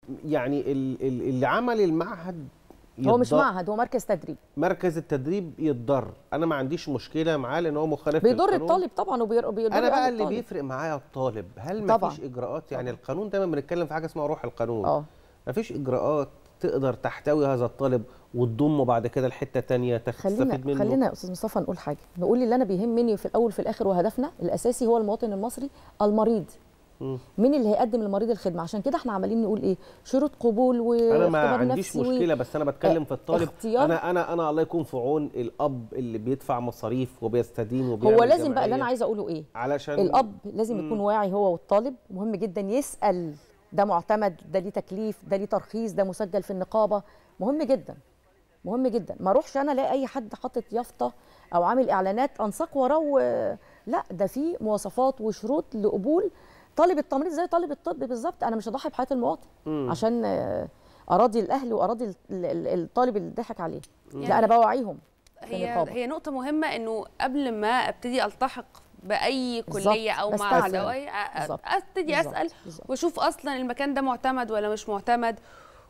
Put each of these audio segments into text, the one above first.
يعني ال- ال- اللي عمل المعهد هو مش يتض- معهد هو مركز تدريب مركز التدريب يتضر انا ما عنديش مشكله معاه لان هو مخالف بيضر للقانون. الطالب طبعا وبيضر بيضر انا بقى أهل اللي الطالب. بيفرق معايا الطالب هل ما طبعاً. فيش اجراءات يعني القانون دايما بنتكلم في حاجه اسمها روح القانون اه ما فيش اجراءات تقدر تحتوي هذا الطالب وتضمه بعد كده لحته تانية تستفيد خلينا منه خلينا يا استاذ مصطفى نقول حاجه نقول اللي انا بيهمني في الاول في الاخر وهدفنا الاساسي هو المواطن المصري المريض مم. مين اللي هيقدم للمريض الخدمه عشان كده احنا عمالين نقول ايه شروط قبول واختبار انا ما عنديش نفسي و- مشكله بس انا بتكلم في الطالب اختيار- انا انا انا الله يكون في عون الاب اللي بيدفع مصاريف وبيستدين وبيعمل هو لازم بقى اللي انا جمعية عايزه اقوله ايه علشان الاب لازم يكون واعي هو والطالب مهم جدا يسال ده معتمد ده ليه تكليف ده ليه ترخيص ده مسجل في النقابه مهم جدا مهم جدا ما اروحش انا الاقي اي حد حاطط يافطه او عامل اعلانات انساق وراه و- لا ده في مواصفات وشروط لقبول طالب التمريض زي طالب الطب بالظبط انا مش هضحي بحياه المواطن مم. عشان آه، اراضي الاهل واراضي ال- ال- الطالب اللي ضحك عليه لا يعني انا بوعيهم هي كنقابة. هي نقطة مهمة انه قبل ما ابتدي التحق بأي بالظبط. كلية أو بس معهد أسأل. أو أي أ- بالظبط. ابتدي بالظبط. أسأل بالظبط. واشوف أصلا المكان ده معتمد ولا مش معتمد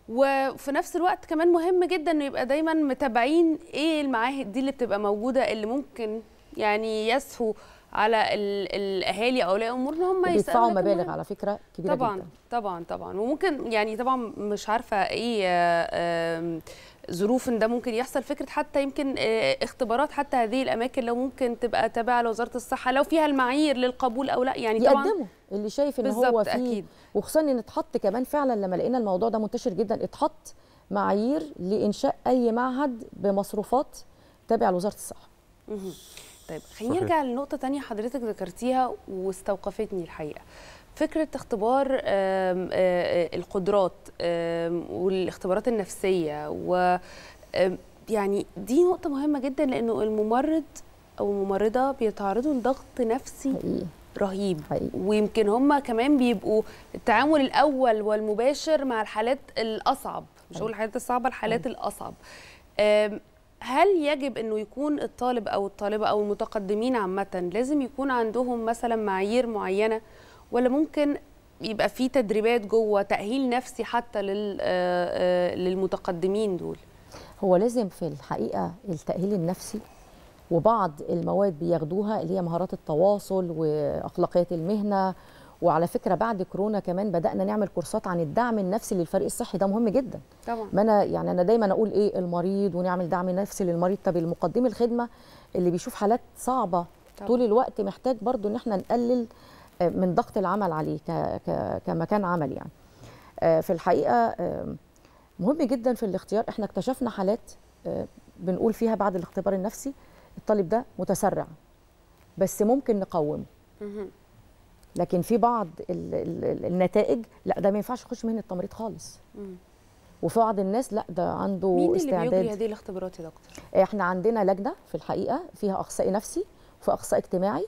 وفي نفس الوقت كمان مهم جدا انه يبقى دايما متابعين ايه المعاهد دي اللي بتبقى موجودة اللي ممكن يعني يسهو على ال- الاهالي او اولياء الامور ان هم بيدفعوا يسالوا لكن مبالغ مهم. على فكره كبيره طبعا جدا طبعا طبعا وممكن يعني طبعا مش عارفه ايه آه، آم، ظروف ان ده ممكن يحصل فكره حتى يمكن آه، اختبارات حتى هذه الاماكن لو ممكن تبقى تابعه لوزاره الصحه لو فيها المعايير للقبول او لا يعني طبعا يقدموا اللي شايف ان هو بالظبط، فيه أكيد. وخصوصا ان اتحط كمان فعلا لما لقينا الموضوع ده منتشر جدا اتحط معايير لانشاء اي معهد بمصروفات تابع لوزاره الصحه مهم. طيب خلينا صحيح. نرجع لنقطة تانية حضرتك ذكرتيها واستوقفتني الحقيقة فكرة اختبار آم، آه، القدرات آم، والاختبارات النفسية و آم، يعني دي نقطة مهمة جدا لأنه الممرض أو الممرضة بيتعرضوا لضغط نفسي حقيقي رهيب حقيقي. ويمكن هم كمان بيبقوا التعامل الأول والمباشر مع الحالات الأصعب مش هقول الحالات الصعبة الحالات الأصعب آم، هل يجب انه يكون الطالب او الطالبه او المتقدمين عامه لازم يكون عندهم مثلا معايير معينه ولا ممكن يبقى في تدريبات جوه تاهيل نفسي حتى لل آه، آه، للمتقدمين دول هو لازم في الحقيقه التاهيل النفسي وبعض المواد بياخدوها اللي هي مهارات التواصل واخلاقيات المهنه وعلى فكره بعد كورونا كمان بدانا نعمل كورسات عن الدعم النفسي للفريق الصحي ده مهم جدا طبعا ما انا يعني انا دايما اقول ايه المريض ونعمل دعم نفسي للمريض طب المقدم الخدمه اللي بيشوف حالات صعبه طبعا. طول الوقت محتاج برضو ان احنا نقلل آه، من ضغط العمل عليه ك- ك- كمكان عمل يعني آه، في الحقيقه آه، مهم جدا في الاختيار احنا اكتشفنا حالات آه، بنقول فيها بعد الاختبار النفسي الطالب ده متسرع بس ممكن نقومه مهم. لكن في بعض ال ال النتائج لا ده ما ينفعش يخش مهنه التمريض خالص مم. وفي بعض الناس لا ده عنده مين اللي استعداد بيجري هذه الاختبارات يا دكتور احنا عندنا لجنه في الحقيقه فيها اخصائي نفسي وفي اخصائي اجتماعي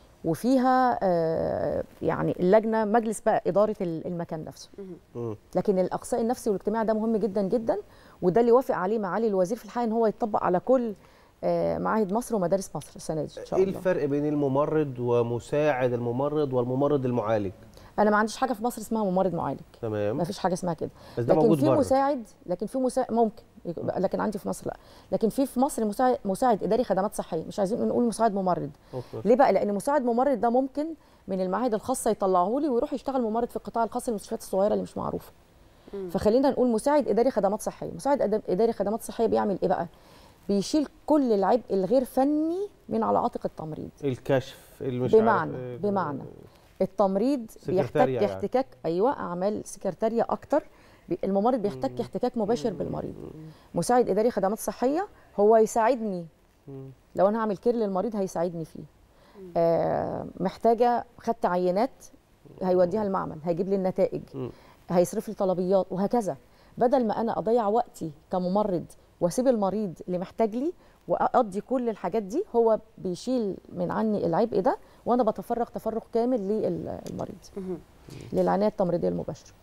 وفيها آه، يعني اللجنه مجلس بقى اداره ال- المكان نفسه مم. لكن الاخصائي النفسي والاجتماعي ده مهم جدا جدا وده اللي وافق عليه معالي الوزير في الحقيقه ان هو يتطبق على كل آه، معاهد مصر ومدارس مصر السنه دي ان شاء ايه الله الفرق بين الممرض ومساعد الممرض والممرض المعالج انا ما عنديش حاجه في مصر اسمها ممرض معالج تمام ما فيش حاجه اسمها كده بس ده لكن موجود في بره. مساعد لكن في مساعد ممكن يبقى- لكن عندي في مصر لا لكن في في مصر مساعد مساعد اداري خدمات صحيه مش عايزين نقول مساعد ممرض أوكي. ليه بقى لان مساعد ممرض ده ممكن من المعاهد الخاصه يطلعوه لي ويروح يشتغل ممرض في القطاع الخاص المستشفيات الصغيره اللي مش معروفه فخلينا نقول مساعد اداري خدمات صحيه مساعد أدب- اداري خدمات صحيه بيعمل ايه بقى بيشيل كل العبء الغير فني من على عاتق التمريض الكشف اللي مش بمعنى عارف- بمعنى التمريض بيحتاج سكرتارية يعني. احتكاك ايوه اعمال سكرتاريه اكتر بي- الممرض بيحتاج احتكاك مباشر بالمريض مساعد اداري خدمات صحيه هو يساعدني لو انا هعمل كير للمريض هيساعدني فيه آه محتاجه خدت عينات هيوديها المعمل هيجيب لي النتائج مم. هيصرف لي طلبيات وهكذا بدل ما انا اضيع وقتي كممرض واسيب المريض اللي محتاج لي واقضي كل الحاجات دي هو بيشيل من عني العبء ده وانا بتفرغ تفرغ كامل للمريض مهم. للعنايه التمريضيه المباشره